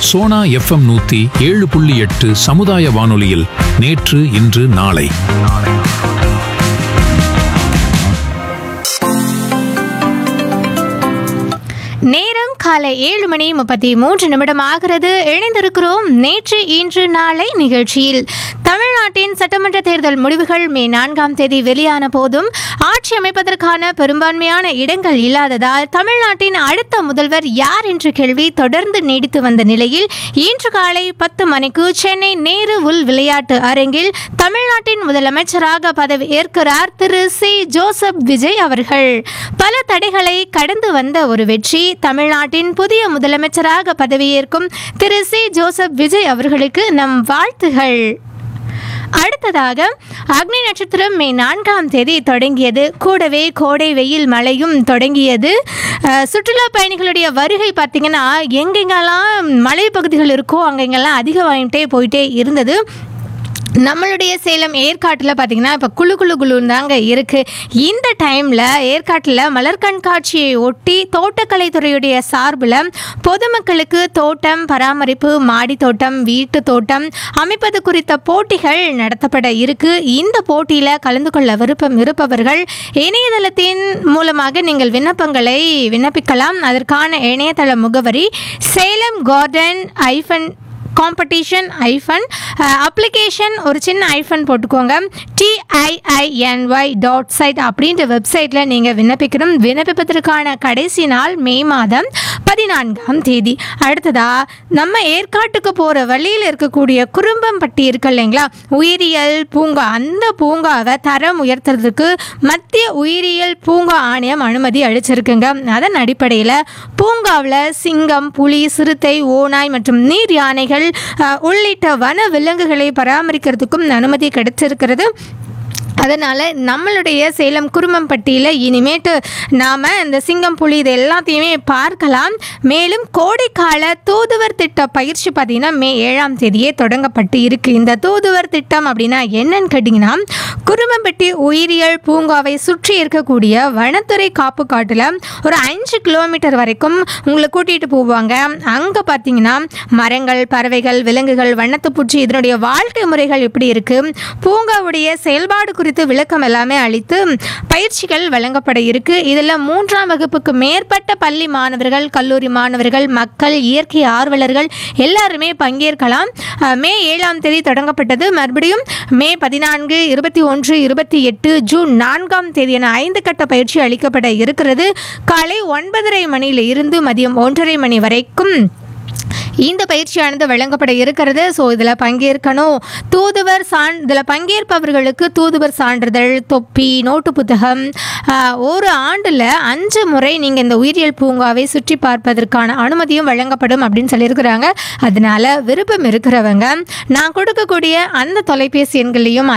Sona FM நூத்தி ஏழு புள்ளி எட்டு சமுதாய வானொலியில் நேற்று இன்று நாளை நேரம் காலை ஏழு மணி முப்பத்தி மூன்று நிமிடம் ஆகிறது இணைந்திருக்கிறோம் நேற்று இன்று நாளை நிகழ்ச்சியில் தமிழ்நாட்டின் சட்டமன்ற தேர்தல் முடிவுகள் மே நான்காம் தேதி வெளியான போதும் ஆட்சி அமைப்பதற்கான பெரும்பான்மையான இடங்கள் இல்லாததால் தமிழ்நாட்டின் அடுத்த முதல்வர் யார் என்ற கேள்வி தொடர்ந்து நீடித்து வந்த நிலையில் இன்று காலை பத்து மணிக்கு சென்னை நேரு உள் விளையாட்டு அரங்கில் தமிழ்நாட்டின் முதலமைச்சராக பதவி ஏற்கிறார் திரு சி ஜோசப் விஜய் அவர்கள் பல தடைகளை கடந்து வந்த ஒரு வெற்றி தமிழ்நாட்டின் புதிய முதலமைச்சராக பதவியேற்கும் திரு சி ஜோசப் விஜய் அவர்களுக்கு நம் வாழ்த்துகள் அடுத்ததாக அக்னி நட்சத்திரம் மே நான்காம் தேதி தொடங்கியது கூடவே கோடை வெயில் மழையும் தொடங்கியது அஹ், சுற்றுலா பயணிகளுடைய வருகை பார்த்தீங்கன்னா எங்கெங்கெல்லாம் மலை பகுதிகள் இருக்கோ அங்கெங்கெல்லாம் அதிகமாகிட்டே போயிட்டே இருந்தது நம்மளுடைய சேலம் ஏற்காட்டில் பார்த்தீங்கன்னா இப்போ குளு குளு குளுன்னு தாங்க இருக்குது இந்த டைமில் ஏற்காட்டில் மலர் கண்காட்சியை ஒட்டி தோட்டக்கலைத்துறையுடைய சார்பில் பொதுமக்களுக்கு தோட்டம் பராமரிப்பு மாடி தோட்டம் வீட்டு தோட்டம் அமைப்பது குறித்த போட்டிகள் நடத்தப்பட இருக்கு இந்த போட்டியில் கலந்து கொள்ள விருப்பம் இருப்பவர்கள் இணையதளத்தின் மூலமாக நீங்கள் விண்ணப்பங்களை விண்ணப்பிக்கலாம் அதற்கான இணையதள முகவரி Salem garden iPhone competition iPhone application ஒரு சின்ன ஐஃபன் போட்டுக்கோங்க டிஐஐஎன்ஒய் டாட் சைட் அப்படின்ற வெப்சைட்டில் நீங்கள் விண்ணப்பிக்கணும் விண்ணப்பிப்பதற்கான கடைசி நாள் மே மாதம் பதினான்காம் தேதி அடுத்ததா நம்ம ஏற்காட்டுக்கு போகிற வழியில் இருக்கக்கூடிய குறும்பம்பட்டி இருக்கு இல்லைங்களா உயிரியல் பூங்கா அந்த பூங்காவை தரம் உயர்த்துறதுக்கு மத்திய உயிரியல் பூங்கா ஆணையம் அனுமதி அளிச்சிருக்குங்க அதன் அடிப்படையில் பூங்காவில் சிங்கம் புலி சிறுத்தை ஓநாய் மற்றும் நீர் யானைகள் அஹ், உள்ளிட்ட வன விலங்குகளை பராமரிக்கிறதுக்கும் அனுமதி கிடைச்சிருக்கிறது அதனால் நம்மளுடைய சேலம் குருமம்பட்டியில் இனிமேட்டு நாம் இந்த சிங்கம் புலி இது எல்லாத்தையுமே பார்க்கலாம் மேலும் கோடைக்கால தூதுவர் திட்ட பயிற்சி பார்த்திங்கன்னா மே ஏழாம் தேதியே தொடங்கப்பட்டு இருக்கு இந்த தூதுவர் திட்டம் அப்படின்னா என்னன்னு கேட்டிங்கன்னா குருமம்பட்டி உயிரியல் பூங்காவை சுற்றி இருக்கக்கூடிய வனத்துறை காப்பு காட்டில் ஒரு அஞ்சு கிலோமீட்டர் வரைக்கும் உங்களை கூட்டிகிட்டு போவாங்க அங்கே பார்த்தீங்கன்னா மரங்கள் பறவைகள் விலங்குகள் வண்ணத்துப்பூச்சி இதனுடைய வாழ்க்கை முறைகள் எப்படி இருக்குது பூங்காவுடைய செயல்பாடு குறித்து விளக்கம் எல்லாமே அளித்து பயிற்சிகள் வழங்கப்பட இருக்கு இதில் மூன்றாம் வகுப்புக்கு மேற்பட்ட பள்ளி மாணவர்கள் கல்லூரி மாணவர்கள் மக்கள் இயற்கை ஆர்வலர்கள் எல்லாருமே பங்கேற்கலாம் அஹ், மே ஏழாம் தேதி தொடங்கப்பட்டது மறுபடியும் மே பதினான்கு இருபத்தி ஒன்று இருபத்தி எட்டு ஜூன் நான்காம் தேதி என ஐந்து கட்ட பயிற்சி அளிக்கப்பட இருக்கிறது காலை ஒன்பதரை மணியில் இருந்து மதியம் ஒன்றரை மணி வரைக்கும் இந்த பயிற்சியானது வழங்கப்பட இருக்கிறது ஸோ இதில் பங்கேற்கணும் தூதுவர் சான் இதில் பங்கேற்பவர்களுக்கு தூதுவர் சான்றிதழ் தொப்பி நோட்டு புத்தகம் ஆஹ், ஒரு ஆண்டில் அஞ்சு முறை நீங்கள் இந்த உயிரியல் பூங்காவை சுற்றி பார்ப்பதற்கான அனுமதியும் வழங்கப்படும் அப்படின்னு சொல்லியிருக்கிறாங்க அதனால விருப்பம் இருக்கிறவங்க நான் கொடுக்கக்கூடிய அந்த தொலைபேசி எண்களையும்